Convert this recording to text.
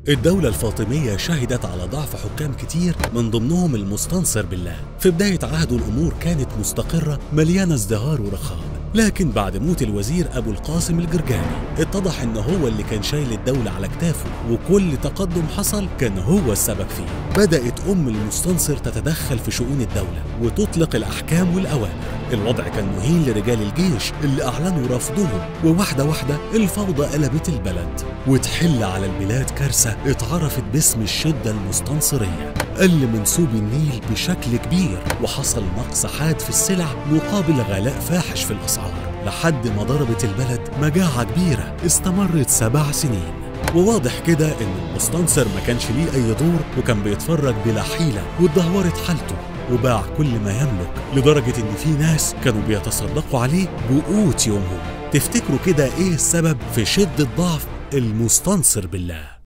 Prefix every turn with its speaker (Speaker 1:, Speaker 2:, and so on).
Speaker 1: الدولة الفاطمية شهدت على ضعف حكام كتير من ضمنهم المستنصر بالله في بداية عهده الأمور كانت مستقرة مليانة ازدهار ورخاء لكن بعد موت الوزير أبو القاسم الجرجاني اتضح إن هو اللي كان شايل الدولة على كتافه وكل تقدم حصل كان هو السبب فيه بدأت أم المستنصر تتدخل في شؤون الدولة وتطلق الأحكام والأوامر الوضع كان مهين لرجال الجيش اللي أعلنوا رفضهم وواحدة واحدة الفوضى قلبت البلد وتحل على البلاد كارثة اتعرفت باسم الشدة المستنصرية قل منسوب النيل بشكل كبير وحصل نقص حاد في السلع مقابل غلاء فاحش في الأسعار لحد ما ضربت البلد مجاعة كبيرة استمرت سبع سنين وواضح كده ان المستنصر ما كانش ليه اي دور وكان بيتفرج بلا حيلة واتدهورت حالته وباع كل ما يملك لدرجة ان في ناس كانوا بيتصدقوا عليه بقوت يومهم تفتكروا كده ايه السبب في شدة ضعف المستنصر بالله